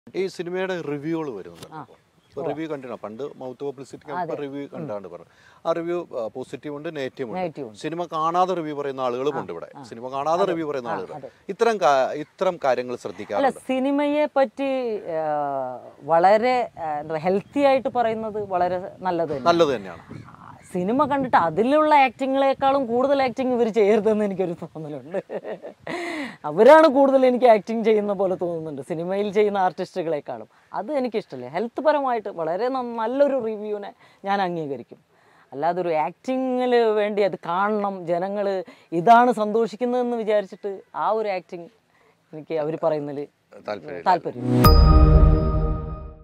ഈ സിനിമയുടെ റിവ്യൂകൾ വരുന്നുണ്ട് ഇപ്പോൾ റിവ്യൂ കണ്ടിട്ടോ പണ്ട് മൗത്ത് പബ്ലിസിറ്റി റിവ്യൂ കണ്ടാണ്ട് പറഞ്ഞു ആ റിവ്യൂ പോസിറ്റീവ് ഉണ്ട് നെഗറ്റീവ് Negative ഉണ്ട് സിനിമ കാണാതെ റിവ്യൂ പറയുന്ന ആളുകളും ഉണ്ട് ഇവിടെ സിനിമ കാണാതെ റിവ്യൂ പറയുന്ന ആളുകൾ ഇത്തരം കാ- ഇത്തരം കാര്യങ്ങൾ അല്ല ശ്രദ്ധിക്കാറുണ്ട് സിനിമയെ പറ്റി ആ, വളരെ ആ, എന്താ ഹെൽത്തി ആയിട്ട് പറയുന്നത് വളരെ നല്ലത് തന്നെ നല്ലത് തന്നെയാണ് സിനിമ കണ്ടിട്ട് അതിലുള്ള ആക്ടിങ്ങളെക്കാളും കൂടുതൽ ആക്ടിങ് ഇവർ ചെയ്യരുതെന്ന് എനിക്കൊരു തോന്നലുണ്ട് അവരാണ് കൂടുതൽ എനിക്ക് ആക്ടിങ് ചെയ്യുന്ന പോലെ തോന്നുന്നുണ്ട് സിനിമയിൽ ചെയ്യുന്ന ആർട്ടിസ്റ്റുകളെക്കാളും അത് എനിക്കിഷ്ടമില്ല ഹെൽത്ത് പരമായിട്ട് വളരെ ന- നല്ലൊരു റിവ്യൂവിനെ ഞാൻ അംഗീകരിക്കും അല്ലാതെ ഒരു ആക്ടിങ്ങിൽ വേണ്ടി അത് കാണണം ജനങ്ങൾ ഇതാണ് സന്തോഷിക്കുന്നതെന്ന് വിചാരിച്ചിട്ട് ആ ഒരു ആക്ടിങ് എനിക്ക് അവർ പറയുന്നതിൽ താല്പര്യം താല്പര്യം